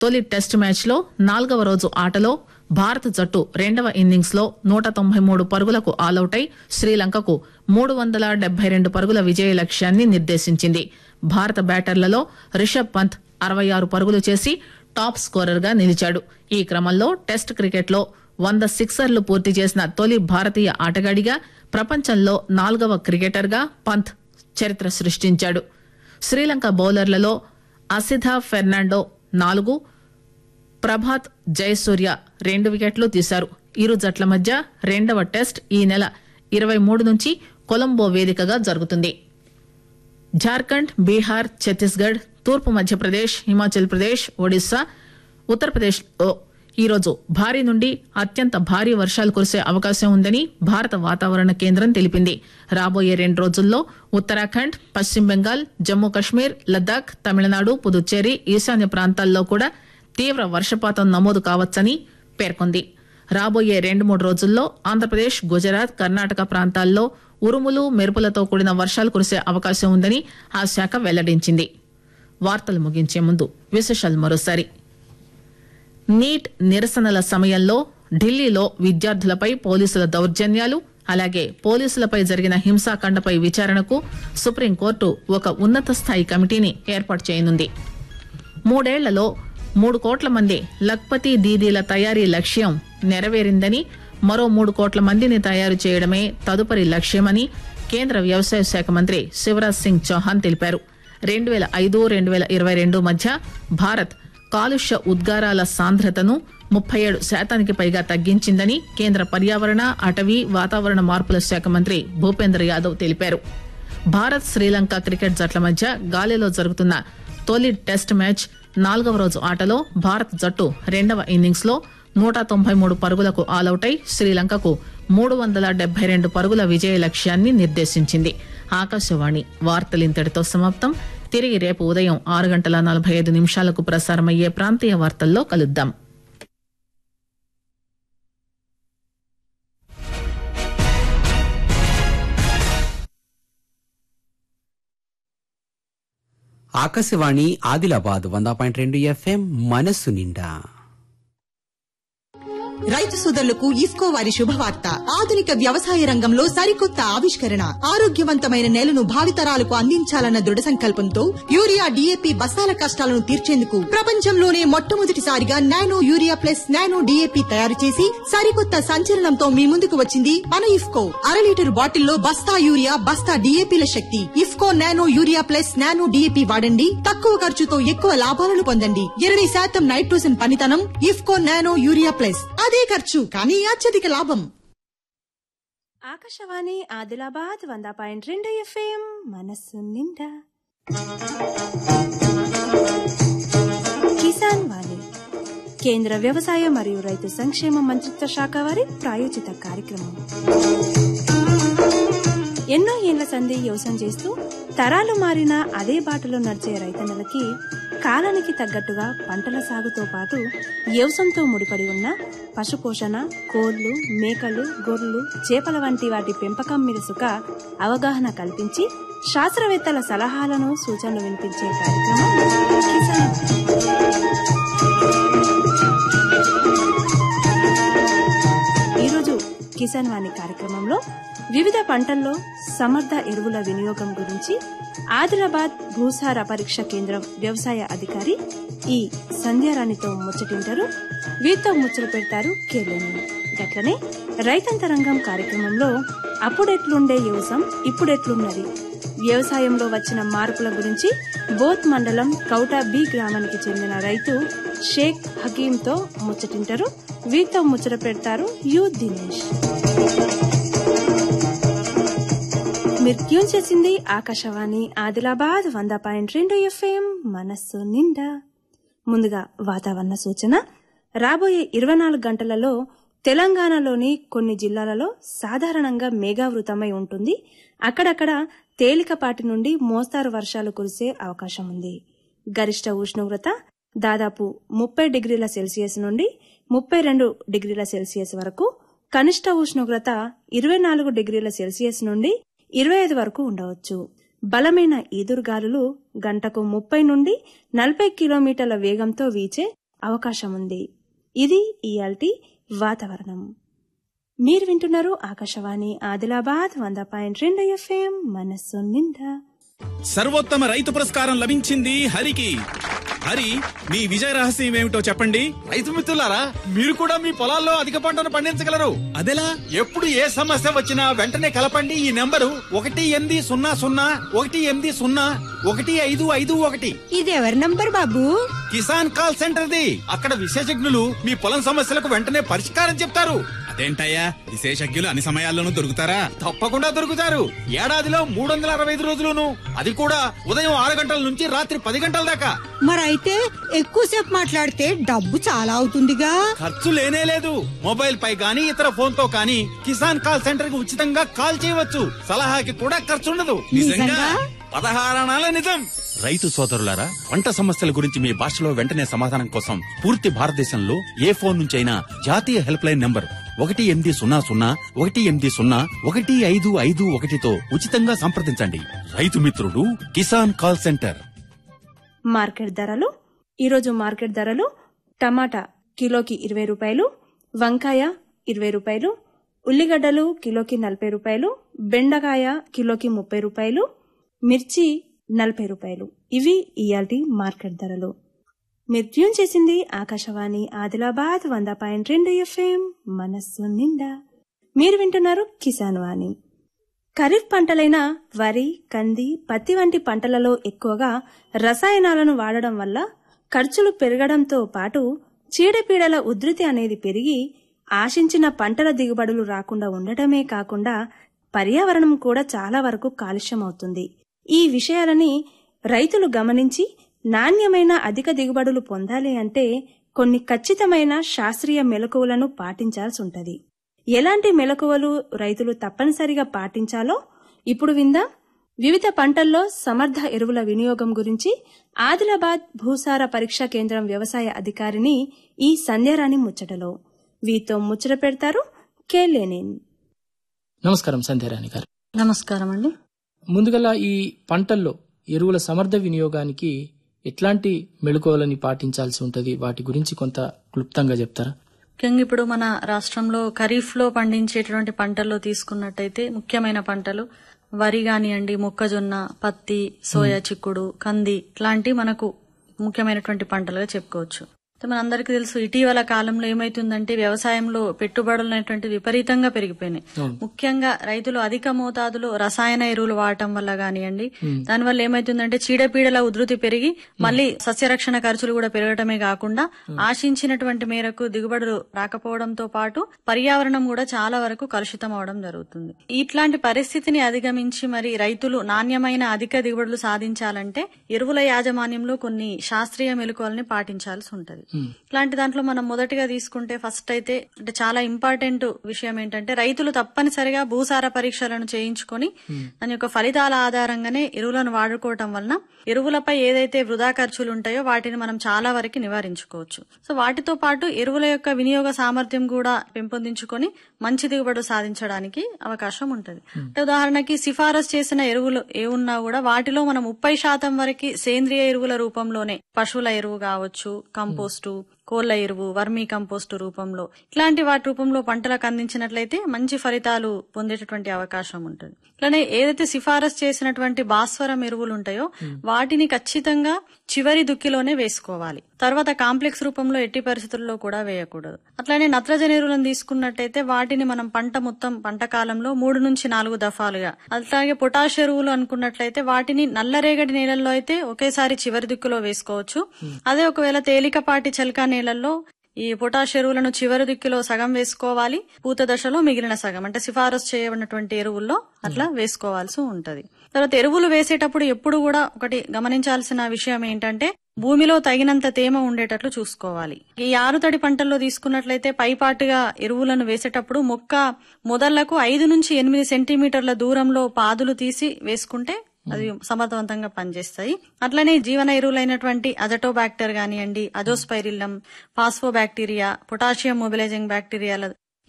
తొలి టెస్ట్ మ్యాచ్లో నాల్గవ రోజు ఆటలో భారత జట్టు రెండవ ఇన్నింగ్స్ లో నూట తొంభై మూడు పరుగులకు ఆలౌటై శ్రీలంకకు మూడు వందల డెబ్బై రెండు పరుగుల విజయ లక్ష్యాన్ని నిర్దేశించింది భారత బ్యాటర్లలో రిషబ్ పంత్ అరవై ఆరు పరుగులు చేసి టాప్ స్కోరర్ గా నిలిచాడు ఈ క్రమంలో టెస్ట్ క్రికెట్లో వంద సిక్సర్లు పూర్తి చేసిన తొలి భారతీయ ఆటగాడిగా ప్రపంచంలో నాల్గవ క్రికెటర్గా పంత్ చరిత్ర సృష్టించాడు శ్రీలంక బౌలర్లలో అసిధా ఫెర్నాండో నాలుగు ప్రభాత్ జయసూర్య రెండు వికెట్లు తీశారు ఇరు జట్ల మధ్య రెండవ టెస్ట్ ఈ నెల ఇరవై మూడు నుంచి కొలంబో వేదికగా జరుగుతుంది జార్ఖండ్ బీహార్ ఛత్తీస్గఢ్ తూర్పు మధ్యప్రదేశ్ హిమాచల్ ప్రదేశ్ ఒడిశా ఉత్తరప్రదేశ్ ఈరోజు భారీ నుండి అత్యంత భారీ వర్షాలు కురిసే అవకాశం ఉందని భారత వాతావరణ కేంద్రం తెలిపింది రాబోయే రెండు రోజుల్లో ఉత్తరాఖండ్ పశ్చిమ బెంగాల్ జమ్మూ కశ్మీర్ లద్దాఖ్ తమిళనాడు పుదుచ్చేరి ఈశాన్య ప్రాంతాల్లో కూడా తీవ్ర వర్షపాతం నమోదు కావచ్చని పేర్కొంది రాబోయే రెండు మూడు రోజుల్లో ఆంధ్రప్రదేశ్ గుజరాత్ కర్ణాటక ప్రాంతాల్లో ఉరుములు మెరుపులతో కూడిన వర్షాలు కురిసే అవకాశం ఉందని ఆ శాఖ వెల్లడించింది వార్తలు ముగించే ముందు విశేషాలు మరోసారి నీట్ నిరసనల సమయంలో ఢిల్లీలో విద్యార్థులపై పోలీసుల దౌర్జన్యాలు అలాగే పోలీసులపై జరిగిన హింసాకాండపై విచారణకు సుప్రీంకోర్టు ఒక ఉన్నత స్థాయి కమిటీని ఏర్పాటు చేయనుంది మూడేళ్లలో మూడు కోట్ల మంది లక్పతి దీదీల తయారీ లక్ష్యం నెరవేరిందని మరో మూడు కోట్ల మందిని తయారు చేయడమే తదుపరి లక్ష్యమని కేంద్ర వ్యవసాయ శాఖ మంత్రి శివరాజ్ సింగ్ చౌహాన్ తెలిపారు రెండు వేల ఐదు రెండు వేల ఇరవై రెండు మధ్య భారత్ కాలుష్య ఉద్గారాల సాంద్రతను ముప్పై ఏడు శాతానికి పైగా తగ్గించిందని కేంద్ర పర్యావరణ అటవీ వాతావరణ మార్పుల శాఖ మంత్రి భూపేంద్ర యాదవ్ తెలిపారు భారత్ శ్రీలంక క్రికెట్ జట్ల మధ్య గాలిలో జరుగుతున్న తొలి టెస్ట్ మ్యాచ్ నాలుగవ రోజు ఆటలో భారత్ జట్టు రెండవ ఇన్నింగ్స్ లో నూట తొంభై మూడు పరుగులకు ఆలౌటై శ్రీలంకకు మూడు వందల డెబ్బై రెండు పరుగుల విజయ లక్ష్యాన్ని నిర్దేశించింది ఆకాశవాణి వార్తలింతటితో సమాప్తం తిరిగి రేపు ఉదయం ఆరు గంటల నలభై ఐదు నిమిషాలకు ప్రసారమయ్యే ప్రాంతీయ వార్తల్లో కలుద్దాం ఆకాశవాణి ఆదిలాబాద్ వంద పాయింట్ రెండు ఎఫ్ఎం మనస్సు నిండా రైతు సోదరులకు ఇఫ్కో వారి శుభవార్త ఆధునిక వ్యవసాయ రంగంలో సరికొత్త ఆవిష్కరణ ఆరోగ్యవంతమైన నేలను భావితరాలకు అందించాలన్న దృఢ సంకల్పంతో యూరియా డిఏపి బస్తాల కష్టాలను తీర్చేందుకు ప్రపంచంలోనే మొట్టమొదటిసారిగా nano urea plus nano DAP తయారు చేసి సరికొత్త సంచలనంతో మీ ముందుకు వచ్చింది మన ఇఫ్కో అర లీటర్ బాటిల్లో బస్తా యూరియా బస్తా డిఏపిల శక్తి IFFCO nano urea plus nano DAP వాడండి తక్కువ ఖర్చుతో ఎక్కువ లాభాలను పొందండి ఇరవై శాతం నైట్రోజన్ పనితనం ఇఫ్కో నానో యూరియా ప్లస్ అదే ఖర్చు కానీ అత్యధిక లాభం ఆకాశవాణి ఆదిలాబాద్ వంద పాయింట్ రెండు ఎఫ్ఎం మనస్సు నిండా కిసాన్ వాణి కేంద్ర వ్యవసాయ మరియు రైతు సంక్షేమ మంత్రిత్వ శాఖ వారి ప్రాయోజిత కార్యక్రమం ఎన్నో ఏళ్ల సంధి వ్యవసాయం చేస్తూ తరాలు మారిన అదే బాటలో నడిచే రైతన్నలకి కాలానికి తగ్గట్టుగా పంటల సాగుతో పాటు వ్యవసాయంతో ముడిపడి ఉన్న పశుపోషణ కోళ్లు మేకలు గొర్రెలు చేపల వంటి వాటి పెంపకం మీద సుఖ అవగాహన కల్పించి శాస్త్రవేత్తల సలహాలను సూచనలు వినిపించే కార్యక్రమం కిసాన్ వాణి. ఈరోజు కిసాన్ వాణి కార్యక్రమంలో వివిధ పంటల్లో సమర్థ ఎరువుల వినియోగం గురించి ఆదిలాబాద్ భూసార పరీక్ష కేంద్రం వ్యవసాయ అధికారి ఈ సంధ్యారాణితో ముచ్చటింటారు వీరితో ముచ్చట పెడతారు కేలేని గట్లనే రైతంతరంగం కార్యక్రమంలో అప్పుడెట్లుండే వ్యవసాయం ఇప్పుడెట్లున్నది వ్యవసాయంలో వచ్చిన మార్పుల గురించి బోత్ మండలం కౌటా బి గ్రామానికి చెందిన రైతు షేక్ హకీంతో ముచ్చటింటారు వీరితో ముచ్చట పెడతారు యు దినేష్ మీరు ట్యూన్ చేసింది ఆకాశవాణి ఆదిలాబాద్ వంద పాయింట్ రెండు ఎఫ్ఎం మనస్సు నిండా ముందుగా వాతావరణ సూచన రాబోయే ఇరవై నాలుగు గంటలలో తెలంగాణలోని కొన్ని జిల్లాలలో సాధారణంగా మేఘావృతమై ఉంటుంది అక్కడక్కడ తేలికపాటి నుండి మోస్తారు వర్షాలు కురిసే అవకాశం ఉంది గరిష్ట ఉష్ణోగ్రత దాదాపు ముప్పై డిగ్రీల సెల్సియస్ నుండి ముప్పై రెండు డిగ్రీల సెల్సియస్ వరకు కనిష్ట ఉష్ణోగ్రత ఇరవై నాలుగు డిగ్రీల సెల్సియస్ నుండి ఇరవై ఐదు వరకు ఉండవచ్చు బలమైన ఈదురుగాలులు గంటకు ముప్పై నుండి నలభై కిలోమీటర్ల వేగంతో వీచే అవకాశం ఉంది ఇది ఇయాల్టి వాతావరణం మీరు వింటున్నారు ఆకాశవాణి ఆదిలాబాద్ వంద పాయింట్ రెండు ఎఫ్ఎం మనస్సు నిండా సర్వోత్తమ రైతు పురస్కారం లభించింది హరికి హరి మీ విజయ రహస్యం ఏమిటో చెప్పండి రైతు మిత్రులారా మీరు కూడా మీ పొలాల్లో అధిక పంటను పండించగలరు అదెలా ఎప్పుడు ఏ సమస్య వచ్చినా వెంటనే కలపండి ఈ నెంబరు ఒకటి ఎనిమిది సున్నా సున్నా ఒకటి ఎనిమిది సున్నా ఒకటి ఐదు ఐదు ఒకటి ఇది ఎవరి నంబర్ బాబు కిసాన్ కాల్ సెంటర్ ది అక్కడ విశేషజ్ఞులు మీ పొలం సమస్యలకు వెంటనే పరిష్కారం చెప్తారు అదేంటయ్యా విశేషజ్ఞులు అన్ని సమయాల్లోనూ దొరుకుతారా తప్పకుండా దొరుకుతారు ఏడాదిలో మూడు వందల అరవై ఐదు రోజులును అది కూడా ఉదయం ఆరు గంటల నుంచి రాత్రి పది గంటల దాకా మరైతే ఎక్కువసేపు మాట్లాడితే డబ్బు చాలా అవుతుందిగా ఖర్చు లేనే లేదు మొబైల్ పై గానీ ఇతర ఫోన్ తో కానీ కిసాన్ కాల్ సెంటర్ కి ఉచితంగా కాల్ చేయవచ్చు సలహాకి కూడా ఖర్చు ఉండదు నిజంగా? పదహారణాల నిజం రైతు సోదరులారా పంట సమస్యల గురించి మీ భాషలో వెంటనే సమాధానం కోసం పూర్తి భారతదేశంలో ఏ ఫోన్ నుంచైనా జాతీయ హెల్ప్ లైన్ నంబర్ ఒకటి ఎనిమిది సున్నా సున్నా ఒకటి ఎనిమిది సున్నా ఒకటి ఐదు ఐదు ఒకటితో ఉచితంగా సంప్రదించండి రైతు మిత్రుడు కిసాన్ కాల్ సెంటర్ మార్కెట్ ధరలు ఈరోజు మార్కెట్ ధరలు టమాటా కిలోకి ఇరవై రూపాయలు వంకాయ ఇరవై రూపాయలు ఉల్లిగడ్డలు కిలోకి నలభై రూపాయలు బెండకాయ కిలోకి ముప్పై రూపాయలు మిర్చి నలభై రూపాయలు ఇవి ఇయాల్టి మార్కెట్ ధరలు మీరు ట్యూన్ చేసింది ఆకాశవాణి ఆదిలాబాద్ వంద పాయింట్ రెండు ఎఫ్ఎం మనస్సు నిండా మీరు వింటున్నారు కిసాన్ వాణి ఖరీఫ్ పంటలైన వరి కంది పత్తి వంటి పంటలలో ఎక్కువగా రసాయనాలను వాడడం వల్ల ఖర్చులు పెరగడంతో పాటు చీడపీడల ఉధృతి అనేది పెరిగి ఆశించిన పంటల దిగుబడులు రాకుండా ఉండటమే కాకుండా పర్యావరణం కూడా చాలా వరకు కాలుష్యమవుతుంది ఈ విషయాలని రైతులు గమనించి నాణ్యమైన అధిక దిగుబడులు పొందాలి అంటే కొన్ని ఖచ్చితమైన శాస్త్రీయ మెలకువలను పాటించాల్సి ఉంటది ఎలాంటి మెలకువలు రైతులు తప్పనిసరిగా పాటించాలో ఇప్పుడు విందాం వివిధ పంటల్లో సమర్థ ఎరువుల వినియోగం గురించి ఆదిలాబాద్ భూసార పరీక్షా కేంద్రం వ్యవసాయ అధికారిని ఈ సంధ్యారాణి ముచ్చటలో వీతో ముచ్చట పెడతారు కేలేనేన్ నమస్కారం సంధ్యారాణి గారు నమస్కారం అండి ముందుగల ఈ పంటల్లో ఎరువుల సమర్థ వినియోగానికి ఎట్లాంటి మెళుకువలని పాటించాల్సి ఉంటది వాటి గురించి కొంత క్లుప్తంగా చెప్తారా ముఖ్యంగా ఇప్పుడు మన రాష్ట్రంలో ఖరీఫ్ లో పండించేటువంటి పంటల్లో తీసుకున్నట్టయితే ముఖ్యమైన పంటలు వరి కానివ్వండి మొక్కజొన్న పత్తి సోయా చిక్కుడు కంది ఇట్లాంటి మనకు ముఖ్యమైనటువంటి పంటలుగా చెప్పుకోవచ్చు అయితే మనందరికీ తెలుసు ఇటీవల కాలంలో ఏమైతుందంటే వ్యవసాయంలో పెట్టుబడులు అనేటువంటి విపరీతంగా పెరిగిపోయినాయి ముఖ్యంగా రైతులు అధిక మోతాదులో రసాయన ఎరువులు వాడటం వల్ల కానివ్వండి దానివల్ల ఏమైతుందంటే చీడపీడల ఉధృతి పెరిగి మళ్ళీ సస్యరక్షణ ఖర్చులు కూడా పెరగటమే కాకుండా ఆశించినటువంటి మేరకు దిగుబడులు రాకపోవడంతో పాటు పర్యావరణం కూడా చాలా వరకు కలుషితం అవడం జరుగుతుంది ఇట్లాంటి పరిస్థితిని అధిగమించి మరి రైతులు నాణ్యమైన అధిక దిగుబడులు సాధించాలంటే ఎరువుల యాజమాన్యంలో కొన్ని శాస్త్రీయ మెలకువల్ని పాటించాల్సి ఉంటది ఇట్లాంటి దాంట్లో మనం మొదటిగా తీసుకుంటే ఫస్ట్ అయితే అంటే చాలా ఇంపార్టెంట్ విషయం ఏంటంటే రైతులు తప్పనిసరిగా భూసార పరీక్షలను చేయించుకొని దాని యొక్క ఫలితాల ఆధారంగానే ఎరువులను వాడుకోవటం వలన ఎరువులపై ఏదైతే వృధా ఖర్చులు ఉంటాయో వాటిని మనం చాలా వరకు నివారించుకోవచ్చు సో వాటితో పాటు ఎరువుల యొక్క వినియోగ సామర్థ్యం కూడా పెంపొందించుకొని మంచి దిగుబడి సాధించడానికి అవకాశం ఉంటుంది అంటే ఉదాహరణకి సిఫారసు చేసిన ఎరువులు ఏ ఉన్నా కూడా వాటిలో మనం ముప్పై శాతం వరకు సేంద్రియ ఎరువుల రూపంలోనే పశువుల ఎరువు కావచ్చు కంపోస్టు కోళ్ల ఎరువు వర్మీ కంపోస్టు రూపంలో ఇట్లాంటి వాటి రూపంలో పంటలకు అందించినట్లయితే మంచి ఫలితాలు పొందేటటువంటి అవకాశం ఉంటుంది ఇట్లానే ఏదైతే సిఫారసు చేసినటువంటి భాస్వరం ఎరువులు ఉంటాయో వాటిని ఖచ్చితంగా చివరి దుక్కిలోనే వేసుకోవాలి తర్వాత కాంప్లెక్స్ రూపంలో ఎట్టి పరిస్థితుల్లో కూడా వేయకూడదు అట్లానే నత్రజని ఎరువులను తీసుకున్నట్టయితే వాటిని మనం పంట మొత్తం పంట కాలంలో మూడు నుంచి నాలుగు దఫాలుగా అట్లాగే పొటాష్ ఎరువులు అనుకున్నట్లయితే వాటిని నల్లరేగడి నేలల్లో అయితే ఒకేసారి చివరి దిక్కులో వేసుకోవచ్చు అదే ఒకవేళ తేలికపాటి చెలకా నేలల్లో ఈ పొటాష్ ఎరువులను చివరి దిక్కులో సగం వేసుకోవాలి పూత దశలో మిగిలిన సగం అంటే సిఫారసు చేయబడినటువంటి ఎరువుల్లో అట్లా వేసుకోవాల్సి ఉంటది తర్వాత ఎరువులు వేసేటప్పుడు ఎప్పుడు కూడా ఒకటి గమనించాల్సిన విషయం ఏంటంటే భూమిలో తగినంత తేమ ఉండేటట్లు చూసుకోవాలి ఈ ఆరుతడి పంటల్లో తీసుకున్నట్లయితే పైపాటుగా ఎరువులను వేసేటప్పుడు మొక్క మొదళ్లకు ఐదు నుంచి ఎనిమిది సెంటీమీటర్ల దూరంలో పాదులు తీసి వేసుకుంటే అది సమర్థవంతంగా పనిచేస్తాయి అట్లనే జీవన ఎరువులైనటువంటి అజటోబాక్టర్ కానివ్వండి అజోస్పైరిల్లం ఫాస్ఫోబాక్టీరియా పొటాషియం మొబిలైజింగ్ బ్యాక్టీరియాల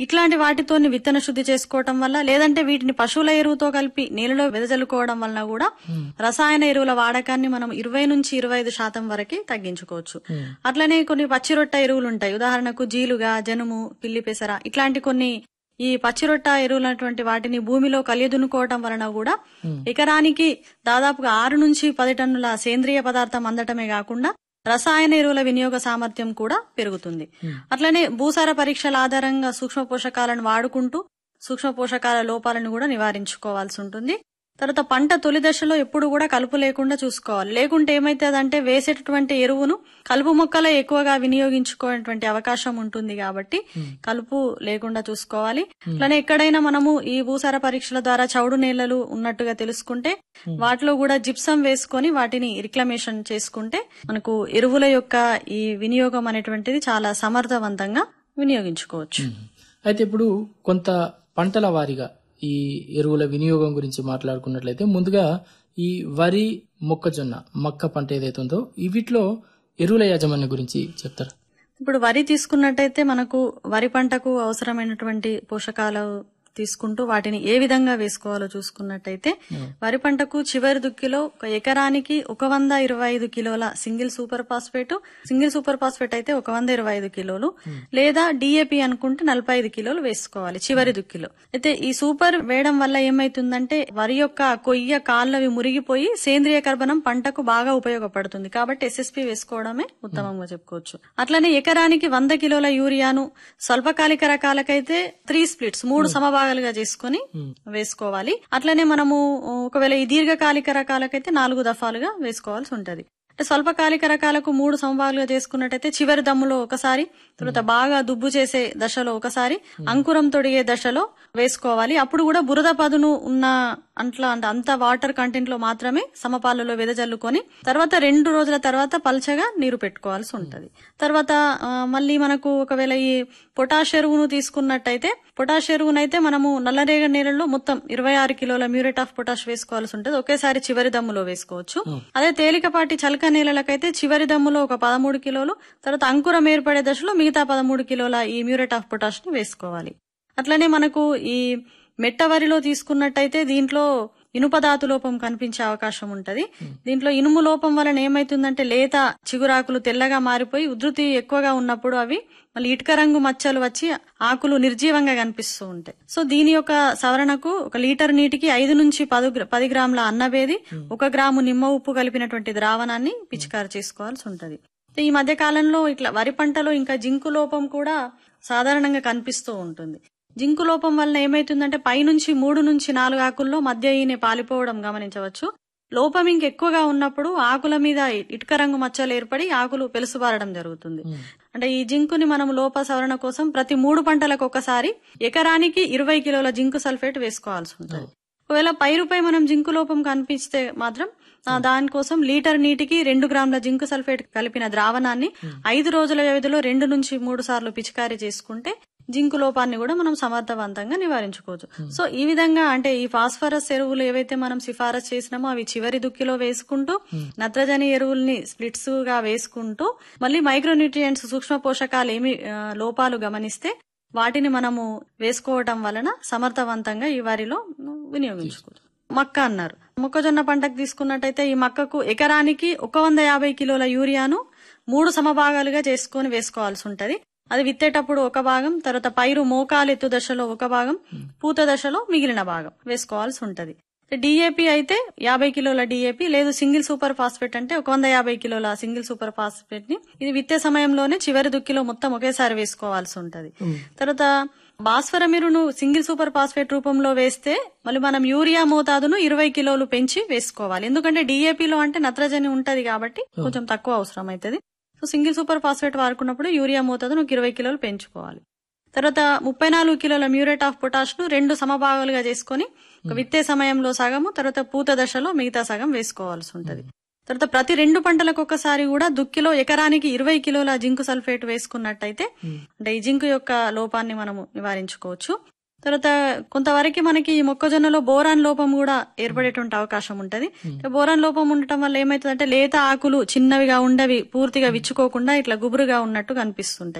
ఇట్లాంటి వాటితో విత్తన శుద్ధి చేసుకోవటం వల్ల లేదంటే వీటిని పశువుల ఎరువుతో కలిపి నీళ్ళలో వెదజల్లుకోవడం వలన కూడా రసాయన ఎరువుల వాడకాన్ని మనం ఇరవై నుంచి ఇరవై ఐదు శాతం వరకు తగ్గించుకోవచ్చు అట్లనే కొన్ని పచ్చిరొట్ట ఎరువులు ఉంటాయి ఉదాహరణకు జీలుగా జనుము పిల్లి పెసర ఇట్లాంటి కొన్ని ఈ పచ్చిరొట్ట ఎరువులటువంటి వాటిని భూమిలో కలియదునుకోవటం వలన కూడా ఎకరానికి దాదాపుగా ఆరు నుంచి పది టన్నుల సేంద్రియ పదార్థం అందటమే కాకుండా రసాయన ఎరువుల వినియోగ సామర్థ్యం కూడా పెరుగుతుంది అట్లనే భూసార పరీక్షల ఆధారంగా సూక్ష్మ పోషకాలను వాడుకుంటూ సూక్ష్మ పోషకాల లోపాలను కూడా నివారించుకోవాల్సి ఉంటుంది తర్వాత పంట తొలి దశలో ఎప్పుడు కూడా కలుపు లేకుండా చూసుకోవాలి లేకుంటే ఏమైతుందంటే వేసేటటువంటి ఎరువును కలుపు మొక్కలే ఎక్కువగా వినియోగించుకోవటువంటి అవకాశం ఉంటుంది కాబట్టి కలుపు లేకుండా చూసుకోవాలి అట్లనే ఎక్కడైనా మనము ఈ భూసార పరీక్షల ద్వారా చౌడు నేలలు ఉన్నట్టుగా తెలుసుకుంటే వాటిలో కూడా జిప్సం వేసుకొని వాటిని రిక్లమేషన్ చేసుకుంటే మనకు ఎరువుల యొక్క ఈ వినియోగం అనేటువంటిది చాలా సమర్థవంతంగా వినియోగించుకోవచ్చు అయితే ఇప్పుడు కొంత పంటల వారీగా ఈ ఎరువుల వినియోగం గురించి మాట్లాడుకున్నట్లయితే ముందుగా ఈ వరి మొక్కజొన్న మక్క పంట ఏదైతే ఉందో ఈ వీటిలో ఎరువుల యాజమాన్యం గురించి చెప్తారా ఇప్పుడు వరి తీసుకున్నట్టయితే మనకు వరి పంటకు అవసరమైనటువంటి పోషకాలు తీసుకుంటూ వాటిని ఏ విధంగా వేసుకోవాలో చూసుకున్నట్టయితే వరి పంటకు చివరి దుక్కిలో ఒక ఎకరానికి ఒక వంద ఇరవై ఐదు కిలోల single super phosphate single super phosphate అయితే ఒక వంద ఇరవై ఐదు కిలోలు లేదా డిఏపి అనుకుంటే నలభై ఐదు కిలోలు వేసుకోవాలి చివరి దుక్కిలో అయితే ఈ సూపర్ వేయడం వల్ల ఏమైతుందంటే వరి యొక్క కొయ్య కాళ్ళవి మురిగిపోయి సేంద్రియ కర్బనం పంటకు బాగా ఉపయోగపడుతుంది కాబట్టి ఎస్ఎస్పి వేసుకోవడమే ఉత్తమంగా చెప్పుకోవచ్చు అట్లనే ఎకరానికి వంద కిలోల యూరియాను స్వల్పకాలిక రకాలకైతే త్రీ స్ప్లిట్స్ మూడు సమభాగాలుగా చేసుకుని వేసుకోవాలి అట్లనే మనము ఒకవేళ ఈ దీర్ఘకాలిక రకాలకైతే నాలుగు దఫాలుగా వేసుకోవాల్సి ఉంటది అంటే స్వల్పకాలిక రకాలకు మూడు సమభాగాలుగా చేసుకున్నట్టయితే చివరి దమ్ములో ఒకసారి తర్వాత బాగా దుబ్బు చేసే దశలో ఒకసారి అంకురం తొడిగే దశలో వేసుకోవాలి అప్పుడు కూడా బురద పదును ఉన్న అంట్ల అంటే అంత వాటర్ కంటెంట్ లో మాత్రమే సమపాలలో వెదజల్లుకొని తర్వాత రెండు రోజుల తర్వాత పల్చగా నీరు పెట్టుకోవాల్సి ఉంటది తర్వాత ఆ, మళ్ళీ మనకు ఒకవేళ ఈ పొటాష్ ఎరువును తీసుకున్నట్టయితే పొటాష్ ఎరువునైతే మనము నల్లరేగ నేలలో మొత్తం ఇరవై ఆరు కిలోల మ్యూరేట్ ఆఫ్ పొటాష్ వేసుకోవాల్సి ఉంటుంది ఒకేసారి చివరి దమ్ములో వేసుకోవచ్చు అదే తేలికపాటి చలక నేలలకైతే చివరి దమ్ములో ఒక పదమూడు కిలోలు తర్వాత అంకురం ఏర్పడే దశలో మిగతా పదమూడు కిలోల ఈ మ్యూరేట్ ఆఫ్ పొటాష్ ని వేసుకోవాలి అట్లనే మనకు ఈ మెట్ట వరిలో తీసుకున్నట్టయితే దీంట్లో ఇనుప ధాతు లోపం కనిపించే అవకాశం ఉంటది దీంట్లో ఇనుము లోపం వలన ఏమైతుందంటే లేత చిగురాకులు తెల్లగా మారిపోయి ఉధృతి ఎక్కువగా ఉన్నప్పుడు అవి మళ్ళీ ఇటుక రంగు మచ్చలు వచ్చి ఆకులు నిర్జీవంగా కనిపిస్తూ ఉంటాయి సో దీని యొక్క సవరణకు ఒక లీటర్ నీటికి ఐదు నుంచి పది గ్రా- పది గ్రాముల అన్నవేది ఒక గ్రాము నిమ్మ ఉప్పు కలిపినటువంటి ద్రావణాన్ని పిచికారి చేసుకోవాల్సి ఉంటది ఈ మధ్య కాలంలో ఇట్లా వరి పంటలో ఇంకా జింకు లోపం కూడా సాధారణంగా కనిపిస్తూ ఉంటుంది జింకు లోపం వలన ఏమైతుందంటే పైనుంచి మూడు నుంచి నాలుగు ఆకుల్లో మధ్య ఈయన పాలిపోవడం గమనించవచ్చు లోపం ఇంకెక్కువగా ఉన్నప్పుడు ఆకుల మీద ఇటుక రంగు మచ్చలు ఏర్పడి ఆకులు పెలుసుబారడం జరుగుతుంది అంటే ఈ జింకుని మనం లోప సవరణ కోసం ప్రతి మూడు పంటలకు ఒకసారి ఎకరానికి ఇరవై కిలోల జింకు సల్ఫేట్ వేసుకోవాల్సి ఉంటుంది ఒకవేళ పైరుపై మనం జింకు లోపం కనిపిస్తే మాత్రం ఆ, దానికోసం లీటర్ నీటికి రెండు గ్రాముల జింకు సల్ఫేట్ కలిపిన ద్రావణాన్ని ఐదు రోజుల వ్యవధిలో రెండు నుంచి మూడు సార్లు పిచికారీ చేసుకుంటే జింకు లోపాన్ని కూడా మనం సమర్థవంతంగా నివారించుకోవచ్చు సో ఈ విధంగా అంటే ఈ ఫాస్ఫరస్ ఎరువులు ఏవైతే మనం సిఫారసు చేసినామో అవి చివరి దుక్కిలో వేసుకుంటూ నత్రజని ఎరువుల్ని స్ప్లిట్స్ గా వేసుకుంటూ మళ్ళీ మైక్రోన్యూట్రియంట్స్ సూక్ష్మ పోషకాలు ఏమి ఆ, లోపాలు గమనిస్తే వాటిని మనము వేసుకోవటం వలన సమర్థవంతంగా ఈ వరిలో వినియోగించుకోవచ్చు మక్క అన్నారు మొక్కజొన్న పంటకు తీసుకున్నట్టయితే ఈ మక్కకు ఎకరానికి ఒక వంద యాభై కిలోల యూరియాను మూడు సమభాగాలుగా చేసుకొని వేసుకోవాల్సి ఉంటది అది విత్తేటప్పుడు ఒక భాగం తర్వాత పైరు మోకాలు ఎత్తు దశలో ఒక భాగం పూత దశలో మిగిలిన భాగం వేసుకోవాల్సి ఉంటది డిఏపి అయితే యాభై కిలోల డిఏపి లేదు సింగిల్ సూపర్ ఫాస్ఫేట్ అంటే ఒక వంద యాభై కిలోల సింగిల్ సూపర్ ఫాస్ఫేట్ ని ఇది విత్తే సమయంలోనే చివరి దుక్కిలో మొత్తం ఒకేసారి వేసుకోవాల్సి ఉంటది తర్వాత భాస్వరమిరును సింగిల్ సూపర్ ఫాస్ఫేట్ రూపంలో వేస్తే మళ్ళీ మనం యూరియా మోతాదును ఇరవై కిలోలు పెంచి వేసుకోవాలి ఎందుకంటే డిఏపిలో అంటే నత్రజని ఉంటది కాబట్టి కొంచెం తక్కువ అవసరం అవుతుంది సో సింగిల్ సూపర్ ఫాస్ఫేట్ వాడుకున్నప్పుడు యూరియా మోతాదును ఒక ఇరవై కిలోలు పెంచుకోవాలి తర్వాత ముప్పై నాలుగు కిలోల మ్యూరేట్ ఆఫ్ పొటాష్ ను రెండు సమభాగాలుగా చేసుకొని ఒక విత్తే సమయంలో సగము తర్వాత పూత దశలో మిగతా సగం వేసుకోవాల్సి ఉంటది తర్వాత ప్రతి రెండు పంటలకు ఒకసారి కూడా దుక్కిలో ఎకరానికి ఇరవై కిలోల జింకు సల్ఫేట్ వేసుకున్నట్టయితే అంటే ఈ జింకు యొక్క లోపాన్ని మనము నివారించుకోవచ్చు తర్వాత కొంతవరకు మనకి ఈ మొక్కజొన్నలో బోరాన్ లోపం కూడా ఏర్పడేటువంటి అవకాశం ఉంటది బోరాన్ లోపం ఉండటం వల్ల ఏమైతుందంటే లేత ఆకులు చిన్నవిగా ఉండవి పూర్తిగా విచ్చుకోకుండా ఇట్లా గుబురుగా ఉన్నట్టు కనిపిస్తుంటాయి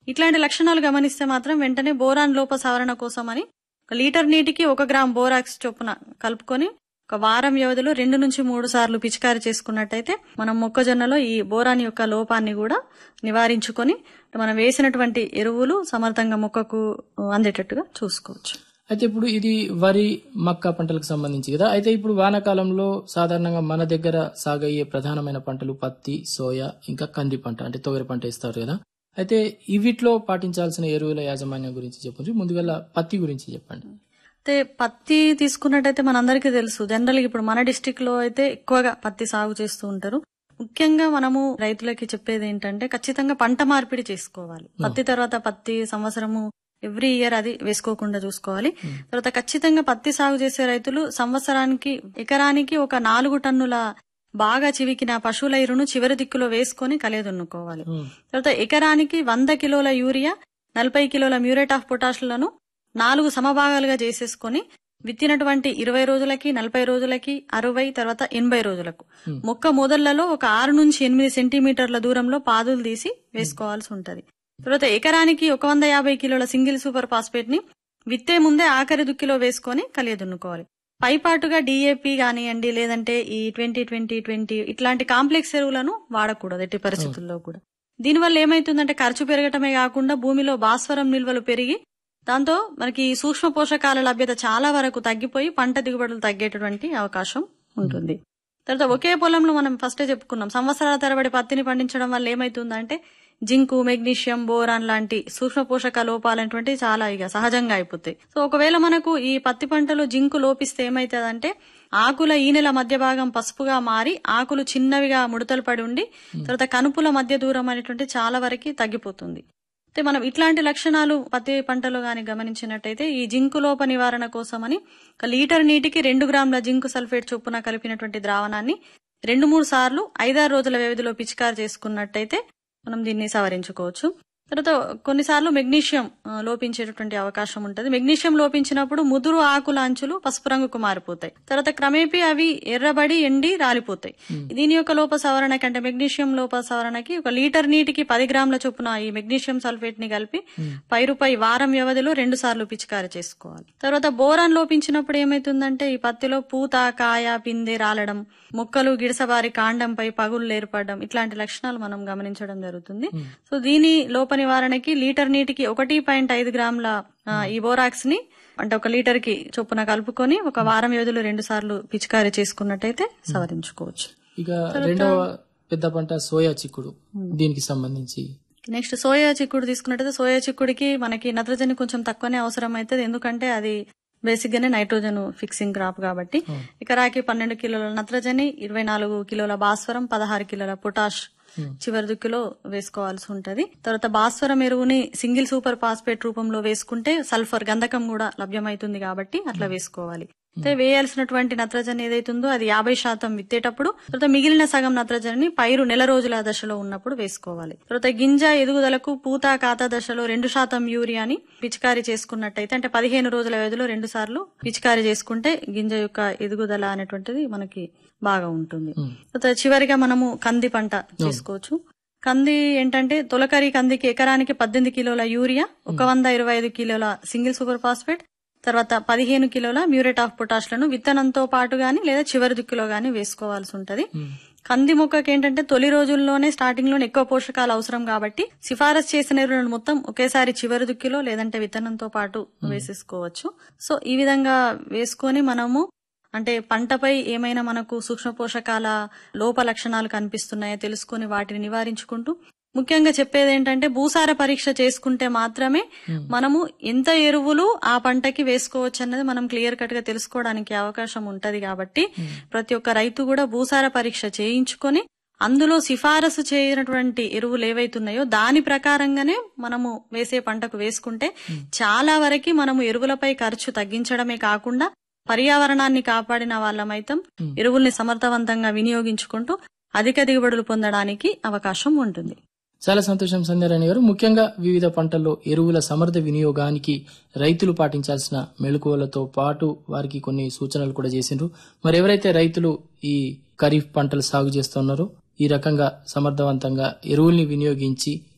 ఇట్లాంటి లక్షణాలు గమనిస్తే మాత్రం వెంటనే బోరాన్ లోప సవరణ కోసం అని ఒక లీటర్ నీటికి ఒక గ్రామ్ బోరాక్స్ చొప్పున కలుపుకొని ఒక వారం వ్యవధిలో రెండు నుంచి మూడు సార్లు పిచికారి చేసుకున్నట్టయితే మనం మొక్కజొన్నలో ఈ బోరాన్ యొక్క లోపాన్ని కూడా నివారించుకొని మనం వేసినటువంటి ఎరువులు సమర్థంగా మొక్కకు అందేటట్టుగా చూసుకోవచ్చు అయితే ఇప్పుడు ఇది వరి మక్క పంటలకు సంబంధించి కదా అయితే ఇప్పుడు వానాకాలంలో సాధారణంగా మన దగ్గర సాగయ్యే ప్రధానమైన పంటలు పత్తి సోయా ఇంకా కంది పంట అంటే తొగరి పంట ఇస్తారు కదా అయితే ఇవిట్లో పాటించాల్సిన ఎరువుల యాజమాన్యం గురించి చెప్పండి ముందుగా పత్తి గురించి చెప్పండి అయితే పత్తి తీసుకున్నట్టయితే మనందరికీ తెలుసు జనరల్ గా ఇప్పుడు మన డిస్టిక్ లో అయితే ఎక్కువగా పత్తి సాగు చేస్తూ ఉంటారు ముఖ్యంగా మనము రైతులకి చెప్పేది ఏంటంటే ఖచ్చితంగా పంట మార్పిడి చేసుకోవాలి పత్తి తర్వాత పత్తి సంవత్సరము ఎవ్రీ ఇయర్ అది వేసుకోకుండా చూసుకోవాలి తర్వాత ఖచ్చితంగా పత్తి సాగు చేసే రైతులు సంవత్సరానికి ఎకరానికి ఒక నాలుగు టన్నుల బాగా చివికిన పశువుల ఎరువును చివరి దిక్కులో వేసుకొని కలియదున్నుకోవాలి తర్వాత ఎకరానికి వంద కిలోల యూరియా నలభై కిలోల మ్యూరేట్ ఆఫ్ పొటాషులను నాలుగు సమభాగాలుగా చేసేసుకొని విత్తినటువంటి ఇరవై రోజులకి నలభై రోజులకి అరవై తర్వాత ఎనభై రోజులకు మొక్క మొదళ్లలో ఒక ఆరు నుంచి ఎనిమిది సెంటీమీటర్ల దూరంలో పాదులు తీసి వేసుకోవాల్సి ఉంటది తర్వాత ఎకరానికి ఒక వంద యాభై కిలోల సింగిల్ సూపర్ ఫాస్ఫేట్ ని విత్తే ముందే ఆఖరి దుక్కిలో వేసుకొని కలియదున్నుకోవాలి పైపాటుగా డిఏపి కానివ్వండి లేదంటే ఈ ట్వంటీ ట్వంటీ ట్వంటీ ఇట్లాంటి కాంప్లెక్స్ ఎరువులను వాడకూడదు ఎట్టి పరిస్థితుల్లో కూడా దీనివల్ల ఏమైతుందంటే ఖర్చు పెరగటమే కాకుండా భూమిలో భాస్వరం నిల్వలు పెరిగి దాంతో మనకి సూక్ష్మ పోషకాల లభ్యత చాలా వరకు తగ్గిపోయి పంట దిగుబడులు తగ్గేటటువంటి అవకాశం ఉంటుంది తర్వాత ఒకే పొలంలో మనం ఫస్టే చెప్పుకున్నాం సంవత్సరాల తరబడి పత్తిని పండించడం వల్ల ఏమైతుందంటే జింకు మెగ్నీషియం బోరాన్ లాంటి సూక్ష్మ పోషక లోపాలనేటువంటి చాలా ఇక సహజంగా అయిపోతాయి సో ఒకవేళ మనకు ఈ పత్తి పంటలో జింకు లోపిస్తే ఏమైతుందంటే ఆకుల ఈనెల మధ్య భాగం పసుపుగా మారి ఆకులు చిన్నవిగా ముడతలు పడి ఉండి తర్వాత కనుపుల మధ్య దూరం అనేటువంటి చాలా వరకు తగ్గిపోతుంది అయితే మనం ఇట్లాంటి లక్షణాలు పత్తి పంటలో గాని గమనించినట్టయితే ఈ జింకు లోప నివారణ కోసమని ఒక లీటర్ నీటికి రెండు గ్రాముల జింకు సల్ఫేట్ చొప్పున కలిపినటువంటి ద్రావణాన్ని రెండు మూడు సార్లు ఐదారు రోజుల వ్యవధిలో పిచికారు చేసుకున్నట్టయితే మనం దీన్ని సవరించుకోవచ్చు తర్వాత కొన్నిసార్లు మెగ్నీషియం ఆ, లోపించేటటువంటి అవకాశం ఉంటుంది మెగ్నీషియం లోపించినప్పుడు ముదురు ఆకుల అంచులు పసుపు రంగుకు మారిపోతాయి తర్వాత క్రమేపీ అవి ఎర్రబడి ఎండి రాలిపోతాయి దీని యొక్క లోప సవరణ కంటే మెగ్నీషియం లోప సవరణకి ఒక లీటర్ నీటికి పది గ్రాముల చొప్పున ఈ మెగ్నీషియం సల్ఫేట్ ని కలిపి పైరుపై వారం వ్యవధిలో రెండు సార్లు పిచికారి చేసుకోవాలి తర్వాత బోరాన్ లోపించినప్పుడు ఏమైతుందంటే ఈ పత్తిలో పూత కాయ పిందె రాలడం మొక్కలు గిడసబారి కాండంపై పగుళ్ళు ఏర్పడడం ఇట్లాంటి లక్షణాలు మనం గమనించడం జరుగుతుంది సో దీని లోప నివారణకి లీటర్ నీటికి ఒకటి పాయింట్ ఐదు గ్రాముల ఆ, ఈ బోరాక్స్ ని అంటే ఒక లీటర్ కి చొప్పున కలుపుకొని ఒక వారం వ్యవధిలో రెండు సార్లు పిచికారి చేసుకున్నట్టయితే సవరించుకోవచ్చు ఇక రెండవ పెద్ద పంట సోయా చిక్కుడు దీనికి సంబంధించి నెక్స్ట్ సోయా చిక్కుడు తీసుకున్నట్టయితే సోయా చిక్కుడికి మనకి నత్రజని కొంచెం తక్కువనే అవసరం అవుతుంది ఎందుకంటే అది బేసిక్ గానే నైట్రోజన్ ఫిక్సింగ్ క్రాప్ కాబట్టి ఎకరాకి పన్నెండు కిలోల నత్రజని ఇరవై నాలుగు కిలోల భాస్వరం పదహారు కిలోల పొటాష్ చివరి దుక్కిలో వేసుకోవాల్సి ఉంటది తర్వాత భాస్వరం ఎరువుని సింగిల్ సూపర్ ఫాస్ఫేట్ రూపంలో వేసుకుంటే సల్ఫర్ గంధకం కూడా లభ్యమవుతుంది కాబట్టి అట్లా వేసుకోవాలి అయితే వేయాల్సినటువంటి నత్రజని ఏదైతుందో అది యాభై శాతం విత్తేటప్పుడు తర్వాత మిగిలిన సగం నత్రజని పైరు నెల రోజుల దశలో ఉన్నప్పుడు వేసుకోవాలి తర్వాత గింజ ఎదుగుదలకు పూత కాత దశలో రెండు శాతం యూరియాని పిచికారీ చేసుకున్నట్టయితే అంటే పదిహేను రోజుల వ్యవధిలో రెండు సార్లు పిచికారీ చేసుకుంటే గింజ యొక్క ఎదుగుదల అనేటువంటిది మనకి బాగా ఉంటుంది తర్వాత చివరిగా మనము కంది పంట చేసుకోవచ్చు కంది ఏంటంటే తొలకరి కందికి ఎకరానికి పద్దెనిమిది కిలోల యూరియా ఒక వంద ఇరవై ఐదు కిలోల సింగిల్ సూపర్ ఫాస్ఫేట్ తర్వాత పదిహేను కిలోల మ్యూరేట్ ఆఫ్ పొటాష్లను విత్తనంతో పాటు గాని లేదా చివరి దిక్కులో గాని వేసుకోవాల్సి ఉంటది కంది మొక్కకి ఏంటంటే తొలి రోజుల్లోనే స్టార్టింగ్ లోనే ఎక్కువ పోషకాలు అవసరం కాబట్టి సిఫారసు చేసిన ఎరువులను మొత్తం ఒకేసారి చివరి దుక్కిలో లేదంటే విత్తనంతో పాటు వేసేసుకోవచ్చు సో ఈ విధంగా వేసుకొని మనము అంటే పంటపై ఏమైనా మనకు సూక్ష్మ పోషకాల లోప లక్షణాలు కనిపిస్తున్నాయో తెలుసుకొని వాటిని నివారించుకుంటూ ముఖ్యంగా చెప్పేది ఏంటంటే భూసార పరీక్ష చేసుకుంటే మాత్రమే మనము ఎంత ఎరువులు ఆ పంటకి వేసుకోవచ్చు అన్నది మనం క్లియర్ కట్ గా తెలుసుకోవడానికి అవకాశం ఉంటది కాబట్టి ప్రతి ఒక్క రైతు కూడా భూసార పరీక్ష చేయించుకొని అందులో సిఫారసు చేయనటువంటి ఎరువులు ఏవైతున్నాయో దాని ప్రకారంగానే మనము వేసే పంటకు వేసుకుంటే చాలా వరకు మనము ఎరువులపై ఖర్చు తగ్గించడమే కాకుండా పర్యావరణాన్ని కాపాడిన వాళ్ళమైతం ఎరువుల్ని సమర్థవంతంగా వినియోగించుకుంటూ అధిక దిగుబడులు పొందడానికి అవకాశం ఉంటుంది చాలా సంతోషం సంధ్యారాణి గారు ముఖ్యంగా వివిధ పంటల్లో ఎరువుల సమర్థ వినియోగానికి రైతులు పాటించాల్సిన మెళుకువలతో పాటు వారికి కొన్ని సూచనలు కూడా చేసిండ్రు మరి ఎవరైతే రైతులు ఈ ఖరీఫ్ పంటలు సాగు చేస్తున్నారో ఈ రకంగా సమర్థవంతంగా ఎరువుల్ని వినియోగించి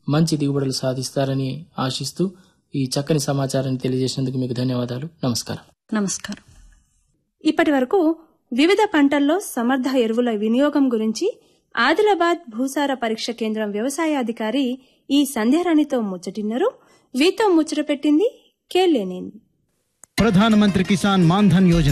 మంచి దిగుబడులు సాధిస్తారని ఆశిస్తూ ఈ చక్కని సమాచారాన్ని తెలియజేసినందుకు మీకు ధన్యవాదాలు నమస్కారం నమస్కారం ఇప్పటి వరకు వివిధ పంటల్లో సమర్థ ఎరువుల వినియోగం గురించి ఆదిలాబాద్ భూసార పరీక్ష కేంద్రం వ్యవసాయాధికారి ఈ సంధ్యారాణితో ముచ్చటిన్నారు వీతో ముచ్చట పెట్టింది కె లెనిన్ ప్రధానమంత్రి కిసాన్ మాన్ధన్ యోజన